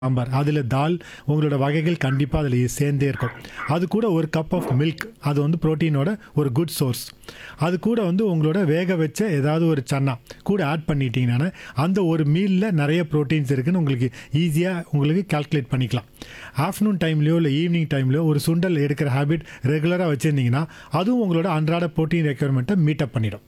சாம்பார் அதில் தால் உங்களோட வகைகள் கண்டிப்பாக அதில் சேர்ந்தே இருக்கும் அது கூட ஒரு கப் ஆஃப் மில்க் அது வந்து புரோட்டீனோட ஒரு குட் சோர்ஸ் அது கூட வந்து உங்களோட வேக வச்ச ஏதாவது ஒரு சன்னா கூட ஆட் பண்ணிட்டீங்கன்னா அந்த ஒரு மீலில் நிறைய ப்ரோட்டீன்ஸ் இருக்குன்னு உங்களுக்கு ஈஸியாக உங்களுக்கு கால்குலேட் பண்ணிக்கலாம் ஆஃப்டர்நூன் டைம்லையோ இல்லை ஈவினிங் டைம்லையோ ஒரு சுண்டல் எடுக்கிற ஹேபிட் ரெகுலராக வச்சுருந்தீங்கன்னா அதுவும் உங்களோட அன்றாட ப்ரோட்டீன் ரெக்குயர்மெண்ட்டை மீட்டப் பண்ணிடும்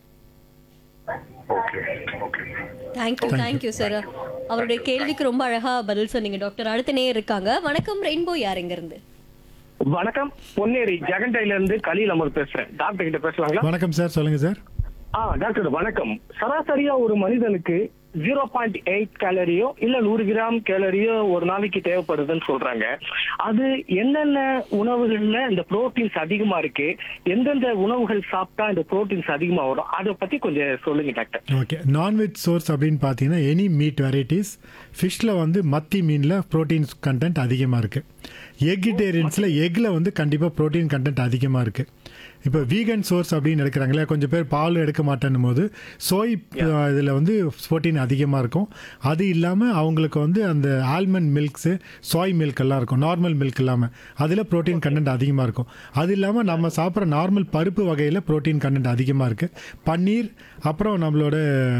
okay okay thank you thank you sir அவருடைய கேள்விக்கு ரொம்ப அழகா பதில் சொன்னீங்க டாக்டர் அடுத்த நேர் இருக்காங்க வணக்கம் ரெயின்போ யார் எங்க இருந்து வணக்கம் பொன்னேரி ஜெகண்டைல இருந்து கலீல் அமர் பேசுறேன் டாக்டர் கிட்ட பேசலாங்களா வணக்கம் சார் சொல்லுங்கள் சார் ஆ டாக்டர் வணக்கம் சராசரியா ஒரு மனிதனுக்கு ஜீரோ பாயிண்ட் எயிட் கேலரியோ இல்ல நூறு கிராம் கேலரியோ ஒரு நாளைக்கு தேவைப்படுதுன்னு சொல்றாங்க அது என்னென்ன உணவுகள்ல இந்த புரோட்டீன்ஸ் அதிகமா இருக்கு எந்தெந்த உணவுகள் சாப்பிட்டா இந்த புரோட்டீன்ஸ் அதிகமா வரும் அதை பத்தி கொஞ்சம் சொல்லுங்க டாக்டர் ஓகே நான்வெஜ் சோர்ஸ் அப்படின்னு பார்த்தீங்கன்னா எனி மீட் வெரைட்டிஸ் ஃபிஷ்ஷில் வந்து மத்தி மீனில் ப்ரோட்டீன்ஸ் கண்டென்ட் அதிகமாக இருக்குது எக்கிட்டேரியன்ஸில் எக்கில் வந்து கண்டிப்பாக ப்ரோட்டீன் கண்டென்ட் அதிகமாக இருக்குது இப்போ வீகன் சோர்ஸ் அப்படின்னு எடுக்கிறாங்களே கொஞ்சம் பேர் பால் எடுக்க மாட்டேன்னும் போது சோய் இதில் வந்து ப்ரோட்டீன் அதிகமாக இருக்கும் அது இல்லாமல் அவங்களுக்கு வந்து அந்த ஆல்மண்ட் மில்க்ஸு சோய் மில்க் எல்லாம் இருக்கும் நார்மல் மில்க் இல்லாமல் அதில் ப்ரோட்டீன் கண்டென்ட் அதிகமாக இருக்கும் அது இல்லாமல் நம்ம சாப்பிட்ற நார்மல் பருப்பு வகையில் ப்ரோட்டீன் கண்டென்ட் அதிகமாக இருக்குது பன்னீர் அப்புறம் நம்மளோட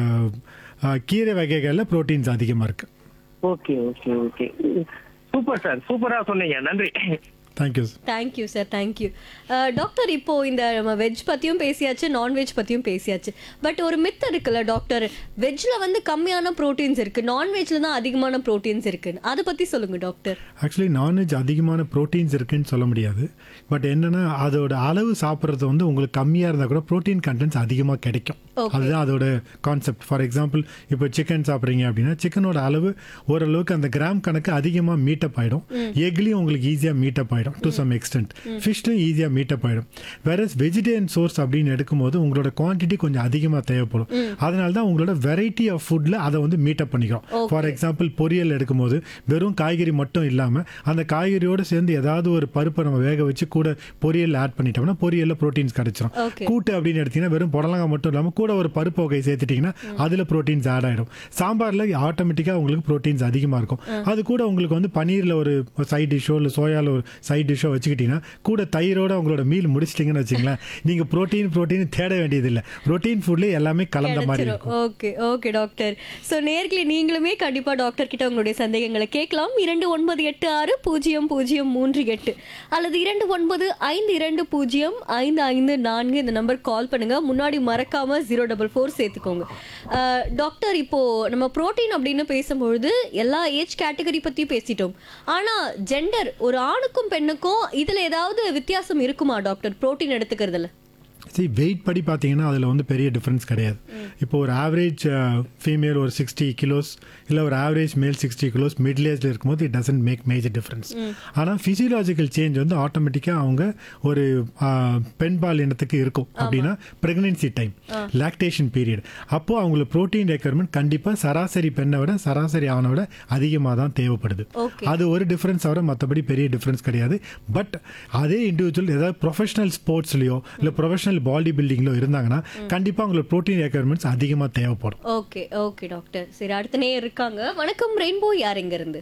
அஹ், கீரை வகைகளில் ப்ரோட்டீன்ஸ் அதிகமாக இருக்குது okay okay okay super sir சூப்பரா சொன்னீங்க நன்றி thank you thank you sir thank you doctor இப்போ இந்த நம்ம வெஜ் பத்தியும் பேசியாச்சு நான்வெஜ் பத்தியும் பேசியாச்சு பட் ஒரு மித் இருக்குல்ல டாக்டர் வெஜ்ல வந்து கம்மியான ப்ரோட்டீன்ஸ் இருக்கு நான்வெஜ்ல தான் அதிகமான ப்ரோட்டீன்ஸ் இருக்குன்னு அதை பத்தி சொல்லுங்க டாக்டர் ஆக்சுவலி நான்வெஜ் அதிகமான ப்ரோட்டீன்ஸ் இருக்குன்னு சொல்ல முடியாது பட் என்னன்னா அதோட அளவு சாப்பிட்றது வந்து உங்களுக்கு கம்மியாக இருந்தால் கூட ப்ரோட்டீன் கண்டென்ட்ஸ் அதிகமாக கிடைக்கும் Okay. அதுதான் அதோட கான்செப்ட் ஃபார் எக்ஸாம்பிள் இப்போ சிக்கன் சாப்பிட்றீங்க அப்படின்னா சிக்கனோட அளவு ஓரளவுக்கு அந்த கிராம் கணக்கு அதிகமாக மீட்டப் ஆகிடும் எக்லேயும் உங்களுக்கு ஈஸியாக மீட்டப் ஆகிடும் டு சம் எக்ஸ்டென்ட் ஃபிஷ்லையும் ஈஸியாக மீட்டப் ஆகிடும் வேற வெஜிடேரியன் சோர்ஸ் அப்படின்னு எடுக்கும்போது உங்களோட குவான்டிட்டி கொஞ்சம் அதிகமாக தேவைப்படும் அதனால தான் உங்களோட வெரைட்டி ஆஃப் ஃபுட்டில் அதை வந்து மீட்டப் பண்ணிக்கிறோம் ஃபார் எக்ஸாம்பிள் பொரியல் எடுக்கும்போது வெறும் காய்கறி மட்டும் இல்லாமல் அந்த காய்கறியோடு சேர்ந்து ஏதாவது ஒரு பருப்பை நம்ம வேக வச்சு கூட பொரியல் ஆட் பண்ணிட்டோம்னா பொரியலில் ப்ரோட்டீன்ஸ் கிடைச்சிரும் Okay. கூட்டு அப்படின்னு எடுத்தீங்கன்னா வெறும் புடலங்காய் மட்டும் இல்லாமல் கூட ஒரு பருப்பு வகை சேர்த்துட்டிங்கன்னா அதில் ப்ரோட்டீன்ஸ் ஆட் ஆகிடும் சாம்பாரில் ஆட்டோமேட்டிக்காக உங்களுக்கு ப்ரோட்டீன்ஸ் அதிகமாக இருக்கும் அது கூட உங்களுக்கு வந்து பன்னீரில் ஒரு சைட் டிஷ்ஷோ இல்லை சோயாவில் ஒரு சைட் டிஷ்ஷோ வச்சுக்கிட்டிங்கன்னா கூட தயிரோட உங்களோட மீல் முடிச்சிட்டிங்கன்னு வச்சுங்களேன் நீங்கள் ப்ரோட்டீன் ப்ரோட்டீன் தேட வேண்டியதில்லை ப்ரோட்டீன் ஃபுட்லேயே எல்லாமே கலந்த மாதிரி இருக்கும் ஓகே ஓகே டாக்டர் ஸோ நேர்களே நீங்களுமே கண்டிப்பா டாக்டர் கிட்ட உங்களுடைய சந்தேகங்களை கேட்கலாம் இரண்டு ஒன்பது எட்டு ஆறு பூஜ்ஜியம் பூஜ்ஜியம் மூன்று எட்டு அல்லது இரண்டு ஒன்பது ஐந்து இரண்டு பூஜ்ஜியம் ஐந்து ஐந்து நான்கு இந்த நம்பர் கால் பண்ணுங்க முன்னாடி மறக்காம ஜீரோ டபுள் ஃபோர் சேர்த்துக்கோங்க அஹ், டாக்டர் இப்போ நம்ம புரோட்டீன் அப்படின்னு பேசும்பொழுது எல்லா ஏஜ் கேட்டகரி பத்தியும் பேசிட்டோம் ஆனா ஜெண்டர் ஒரு ஆணுக்கும் பெண்ணுக்கும் இதுல ஏதாவது வித்தியாசம் இருக்குமா டாக்டர் புரோட்டீன் எடுத்துக்கிறதுல சரி வெயிட் படி பார்த்தீங்கன்னா அதில் வந்து பெரிய டிஃப்ரென்ஸ் கிடையாது இப்போ ஒரு ஆவரேஜ் ஃபீமேல் ஒரு சிக்ஸ்டி கிலோஸ் இல்லை ஒரு average male sixty kilos middle ஏஜில் இருக்கும்போது it doesn't make major difference ஆனால் ஃபிசியலாஜிக்கல் சேஞ்ச் வந்து ஆட்டோமேட்டிக்காக அவங்க ஒரு ஆஹ், பெண் பால் இனத்துக்கு இருக்கும் அப்படின்னா ப்ரெக்னென்சி டைம் லாக்டேஷன் பீரியட் அப்போது அவங்களுக்கு ப்ரோட்டீன் ரெக்குயர்மெண்ட் கண்டிப்பாக சராசரி பெண்ணை விட சராசரி ஆணை விட அதிகமாக தான் தேவைப்படுது Okay. அது ஒரு டிஃப்ரென்ஸ் தவிர மற்றபடி பெரிய டிஃப்ரென்ஸ் கிடையாது பட் அதே இண்டிவிஜுவல் ஏதாவது ப்ரொஃபஷனல் ஸ்போர்ட்ஸ்லையோ இல்லை ப்ரொஃபஷனல் பாடி பில்டிங்லோ இருந்தாங்கன்னா கண்டிப்பாக அவங்களுக்கு ப்ரோட்டீன் ரெக்குயர்மெண்ட்ஸ் அதிகமாக தேவைப்படும் ஓகே ஓகே டாக்டர் சரி அடுத்த நேரம் இருக்காங்க வணக்கம் ரெயின்போ யார் எங்க இருந்து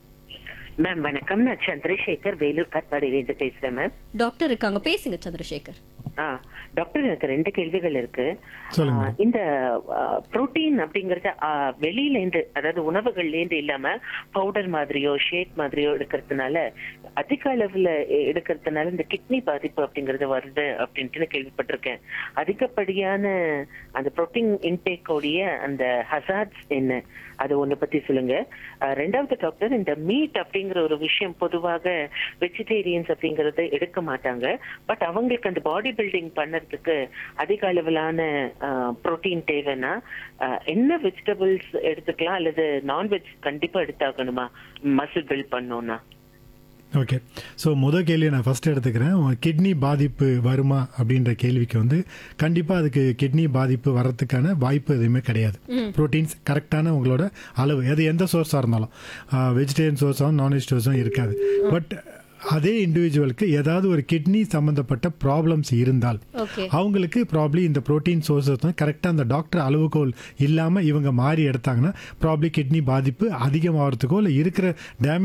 மேம் வணக்கம் நான் சந்திரசேகர் வேலூர் காட்பாடியிலிருந்து பேசுறேன் மேம் டாக்டர் இருக்காங்க பேசுங்க சந்திரசேகர் ஆ டாக்டர் எனக்கு ரெண்டு கேள்விகள் இருக்கு சொல்லுங்க. ஆ, இந்த புரோட்டீன் அப்படிங்கறது ஆ, வெளியில இருந்து அதாவது உணவுகள்ல இருந்து இல்லாம பவுடர் மாதிரியோ ஷேக் மாதிரியோ எடுக்கிறதுனால அதிக அளவுல எ- எடுக்கிறதுனால இந்த கிட்னி பாதிப்பு அப்படிங்கறது வருது அப்படின்ட்டு நான் கேள்விப்பட்டிருக்கேன் அதிகப்படியான அந்த புரோட்டீன் இன்டேக் உடைய அந்த ஹசார்ட்ஸ் என்ன அது ஒண்ணு பத்தி சொல்லுங்க ஆ, ரெண்டாவது டாக்டர் இந்த மீட் அப்படிங்கிற ஒரு விஷயம் பொதுவாக வெஜிடேரியன்ஸ் அப்படிங்கறத எடுக்க மாட்டாங்க பட் அவங்களுக்கு அந்த பாடி பில்டிங் பண்ணறதுக்கு அதிக அளவிலான புரோட்டீன் தேவைன்னா ஆ, என்ன வெஜிடபிள்ஸ் எடுத்துக்கலாம் அல்லது நான்வெஜ் கண்டிப்பா எடுத்தாகணுமா மசில் பில்ட் பண்ணோம்னா ஓகே ஸோ முதல் கேள்வியை நான் ஃபர்ஸ்ட் எடுத்துக்கிறேன் கிட்னி பாதிப்பு வருமா அப்படின்ற கேள்விக்கு வந்து கண்டிப்பாக அதுக்கு கிட்னி பாதிப்பு வர்றதுக்கான வாய்ப்பு எதுவுமே கிடையாது ப்ரோட்டீன்ஸ் கரெக்டான உங்களோட அளவு அது எந்த சோர்ஸாக இருந்தாலும் வெஜிடேரியன் சோர்ஸாகவும் நான்வெஜ் சோர்ஸும் இருக்காது பட் அதே இண்டிவிஜுவலுக்கு ஏதாவது ஒரு கிட்னி சம்மந்தப்பட்ட ப்ராப்ளம்ஸ் இருந்தால் ஓகே அவங்களுக்கு ப்ராப்ளி இந்த ப்ரோட்டீன் சோர்ஸஸ் தான் கரெக்டாக அந்த டாக்டர் அளவுகோல் இல்லாமல் இவங்க மாறி எடுத்தாங்கன்னா ப்ராப்ளி கிட்னி பாதிப்பு அதிகமாகிறதுக்கோ இல்லை இருக்கிற டேமேஜ்